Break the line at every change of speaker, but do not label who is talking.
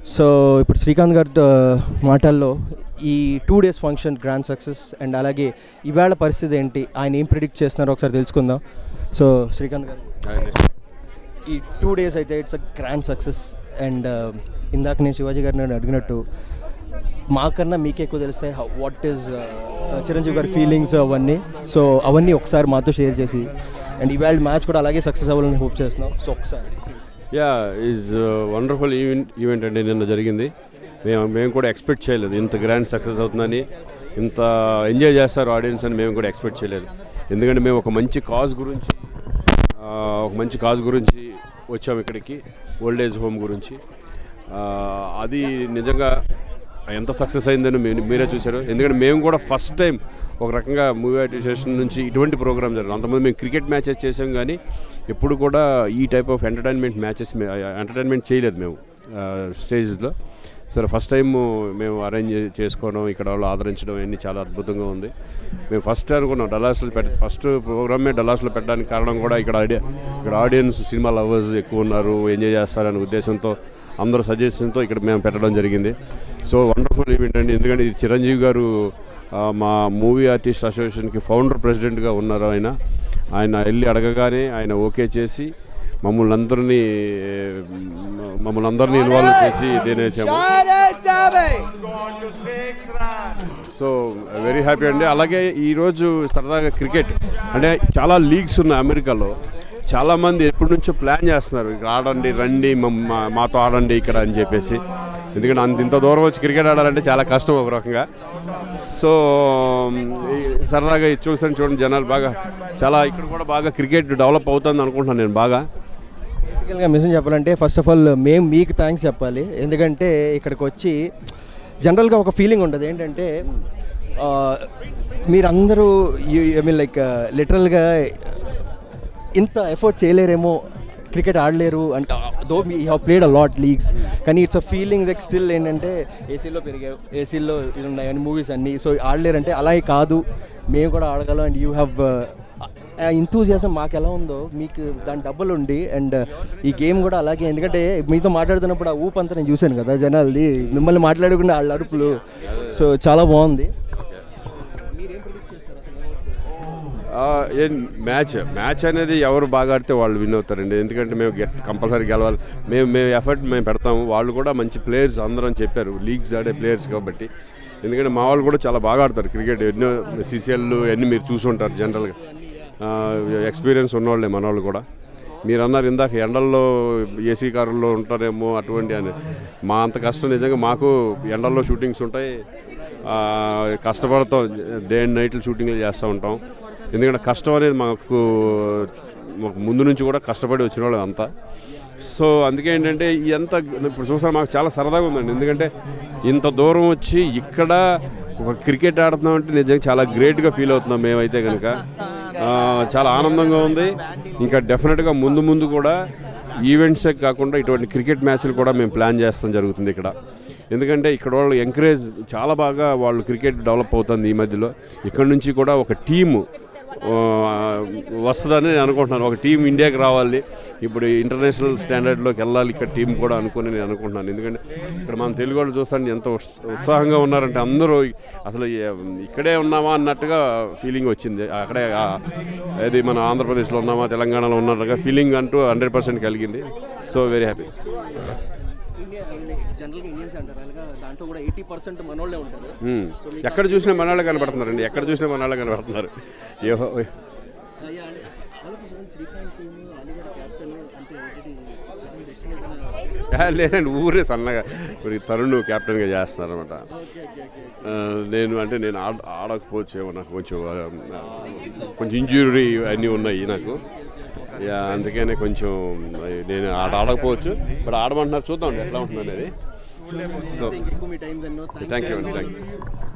So ఇప్పుడు శ్రీకాంత్ గారి ఆ, మాటల్లో ఈ two days function grand success and అలాగే ఇవాళ పరిస్థితి ఏంటి ఆయన ఏం ప్రిడిక్ట్ చేస్తున్నారో ఒకసారి తెలుసుకుందాం సో శ్రీకాంత్ గారు ఈ టూ డేస్ అయితే it's a grand success and ఇందాక నేను శివాజీ గారిని అడిగినట్టు మాకన్నా మీకే ఎక్కువ తెలుస్తాయి వాట్ ఈస్ చిరంజీవి గారి ఫీలింగ్స్ అవన్నీ సో అవన్నీ ఒకసారి మాతో షేర్ చేసి అండ్ ఇవాళ మ్యాచ్ కూడా అలాగే సక్సెస్ అవ్వాలని హోప్ చేస్తున్నాం సో ఒకసారి
yeah is wonderful event event అండి నిన్న జరిగింది మేము మేము కూడా ఎక్స్పెక్ట్ చేయలేదు ఇంత గ్రాండ్ సక్సెస్ అవుతుందని ఇంత ఎంజాయ్ చేస్తారు ఆడియన్స్ అని మేము కూడా ఎక్స్పెక్ట్ చేయలేదు ఎందుకంటే మేము ఒక మంచి కాజ్ గురించి ఆ, ఒక మంచి కాజ్ గురించి వచ్చాము ఇక్కడికి ఓల్డ్ ఏజ్ హోమ్ గురించి ఆ, అది నిజంగా ఎంత సక్సెస్ అయిందని మీ- మీరే చూశారు ఎందుకంటే మేము కూడా ఫస్ట్ టైం ఒక రకంగా మూవీ అడ్మినిస్ట్రేషన్ నుంచి ఇటువంటి ప్రోగ్రామ్ జరిగింది అంతకుముందు మేము క్రికెట్ మ్యాచెస్ చేసాం కానీ ఎప్పుడు కూడా ఈ type of entertainment matches entertainment చేయలేదు మేము స్టేజెస్లో సరే ఫస్ట్ టైం మేము అరేంజ్ చేసుకోవడం ఇక్కడ వాళ్ళు ఆదరించడం ఇవన్నీ చాలా అద్భుతంగా ఉంది మేము ఫస్ట్ అనుకున్నాం డల్లాస్లో పెట్ట ఫస్ట్ ప్రోగ్రామే డల్లాస్లో పెట్టడానికి కారణం కూడా ఇక్కడ ఐడియా ఇక్కడ ఆడియన్స్ సినిమా లవర్స్ ఎక్కువ ఉన్నారు ఎంజాయ్ చేస్తారనే ఉద్దేశంతో అందరూ సజెషన్తో ఇక్కడ మేము పెట్టడం జరిగింది సో వండర్ఫుల్ ఈవెంట్ అండి ఎందుకంటే ఇది చిరంజీవి గారు ఆ, మా మూవీ ఆర్టిస్ట్ అసోసియేషన్కి ఫౌండర్ ప్రెసిడెంట్గా ఉన్నారు ఆయన ఆయన వెళ్ళి అడగగానే ఆయన ఓకే చేసి మమ్మల్ని అందరినీ మమ్మల్ని అందరినీ ఇన్వాల్వ్ చేసి దేనేసాము సో వెరీ హ్యాపీ అండి అలాగే ఈరోజు సరదాగా క్రికెట్ అంటే చాలా లీగ్స్ ఉన్నాయి అమెరికాలో చాలామంది ఎప్పటి నుంచో ప్లాన్ చేస్తున్నారు ఇక్కడ ఆడండి రండి మమ్మ- మాతో ఆడండి ఇక్కడ అని చెప్పేసి ఎందుకంటే అంత ఇంత దూరం వచ్చి క్రికెట్ ఆడాలంటే చాలా కష్టం ఒక రకంగా సో ఈ సరదాగా ఇది చూసాను చూడండి జనాలు బాగా చాలా ఇక్కడ కూడా బాగా క్రికెట్ డెవలప్ అవుతుంది అనుకుంటున్నాను నేను బాగా
బేసికల్గా మెసేజ్ చెప్పాలంటే ఫస్ట్ ఆఫ్ ఆల్ మేము మీకు థ్యాంక్స్ చెప్పాలి ఎందుకంటే ఇక్కడికి వచ్చి జనరల్గా ఒక ఫీలింగ్ ఉంటుంది ఏంటంటే ఆ, మీరందరూ ఐ మీన్ లైక్ లిటరల్గా ఇంత ఎఫర్ట్ చేయలేరేమో క్రికెట్ ఆడలేరు అంటే though me have played a lot leagues కానీ it's a feelings like still ఏంటంటే ఏసీలో పెరిగావు ఏసీలో ఇది ఉన్నాయి అన్ని మూవీస్ అన్నీ సో ఆడలేరంటే అలాగే కాదు మేము కూడా ఆడగలం అండ్ యూ హ్యావ్ ఆ ఇంతూజియాసం మాకు ఎలా ఉందో మీకు దాని డబ్బులు ఉండి అండ్ ఈ గేమ్ కూడా అలాగే ఎందుకంటే మీతో మాట్లాడుతున్నప్పుడు ఆ ఊపు అంతా నేను చూశాను కదా జనాలది మిమ్మల్ని మాట్లాడకుండా వాళ్ళ అరుపులు సో చాలా బాగుంది
ఆ, ఏం మ్యాచ్ మ్యాచ్ అనేది ఎవరు బాగా ఆడితే వాళ్ళు విన్ అవుతారండి ఎందుకంటే మేము గెట్ కంపల్సరీ గెలవాలి మేము మేము ఎఫర్ట్ మేము పెడతాము వాళ్ళు కూడా మంచి ప్లేయర్స్ అందరం చెప్పారు లీగ్స్ ఆడే ప్లేయర్స్ కాబట్టి ఎందుకంటే మా వాళ్ళు కూడా చాలా బాగా ఆడతారు క్రికెట్ ఎన్నో సిసిఎల్ అన్నీ మీరు చూసి ఉంటారు జనరల్గా ఎక్స్పీరియన్స్ ఉన్నవాళ్ళే మన వాళ్ళు కూడా మీరు అన్నారు ఇందాక ఎండల్లో ఏసీ కారుల్లో ఉంటారేమో అటువంటి అని మా అంత కష్టం నిజంగా మాకు ఎండల్లో షూటింగ్స్ ఉంటాయి ఆ, కష్టపడతాం డే అండ్ నైట్లు షూటింగ్లు చేస్తూ ఉంటాం ఎందుకంటే కష్టం అనేది మాకు మాకు ముందు నుంచి కూడా కష్టపడి వచ్చిన వాళ్ళు అంతా సో అందుకే ఏంటంటే ఎంత ఇప్పుడు చూసారు మాకు చాలా సరదాగా ఉందండి ఎందుకంటే ఇంత దూరం వచ్చి ఇక్కడ ఒక క్రికెట్ ఆడుతున్నాం అంటే నిజంగా చాలా గ్రేట్గా ఫీల్ అవుతున్నాం మేమైతే కనుక ఆ, చాలా ఆనందంగా ఉంది ఇంకా డెఫినెట్గా ముందు ముందు కూడా ఈవెంట్సే కాకుండా ఇటువంటి క్రికెట్ మ్యాచ్లు కూడా మేము ప్లాన్ చేస్తాం జరుగుతుంది ఇక్కడ ఎందుకంటే ఇక్కడ వాళ్ళు ఎంకరేజ్ చాలా బాగా వాళ్ళు క్రికెట్ డెవలప్ అవుతుంది ఈ మధ్యలో ఇక్కడ నుంచి కూడా ఒక టీము ఆ, వస్తుందని నేను అనుకుంటున్నాను ఒక టీం ఇండియాకి రావాలి ఇప్పుడు ఇంటర్నేషనల్ స్టాండర్డ్లోకి వెళ్ళాలి ఇక్కడ టీం కూడా అనుకుని నేను అనుకుంటున్నాను ఎందుకంటే ఇక్కడ మన తెలుగు వాళ్ళు చూస్తాను ఎంత ఉత్స- ఉత్సాహంగా ఉన్నారంటే అందరూ అసలు ఏ- ఇక్కడే ఉన్నామా అన్నట్టుగా ఫీలింగ్ వచ్చింది అక్కడే ఆ, ఏది మన ఆంధ్రప్రదేశ్లో ఉన్నామా తెలంగాణలో ఉన్నట్టుగా ఫీలింగ్ అంటూ హండ్రెడ్ పర్సెంట్ కలిగింది సో వెరీ హ్యాపీ
ఇండియా జనరల్గా ఇండియన్స్ అంటారు అలాగా దాంట్లో కూడా ఎయిటీ పర్సెంట్ మనోళ్ళే ఉంటారు
మ్మ్. ఎక్కడ చూసినా మనాళ్ళే కనబడుతున్నారండి ఎక్కడ చూసినా మనాళ్ళే కనబడుతున్నారు ఏహో
అయ్యా అంటే all of sudden Srikanth team Ali గారి క్యాప్టెన్ అంటే ఏంటి సడన్ డెసిషన్ ఏదైనా
ఆ, లేదండి ఊరే సన్నగా ఇప్పుడు ఈ తరుణ్ క్యాప్టెన్గా చేస్తున్నారు అనమాట నేను అంటే నేను ఆడ ఆడకపోవచ్చేమో నాకు కొంచెం ఆ, కొంచెం ఇంజురీ అన్నీ ఉన్నాయి నాకు యా, అందుకనే కొంచెం నేను ఆడ ఆడకపోవచ్చు ఇప్పుడు ఆడమంటున్నారు చూద్దాం ఎట్లా ఉంటుంది అనేది సో
ఎక్కువ మీ టైం
థ్యాంక్ యూ అండి థ్యాంక్ యూ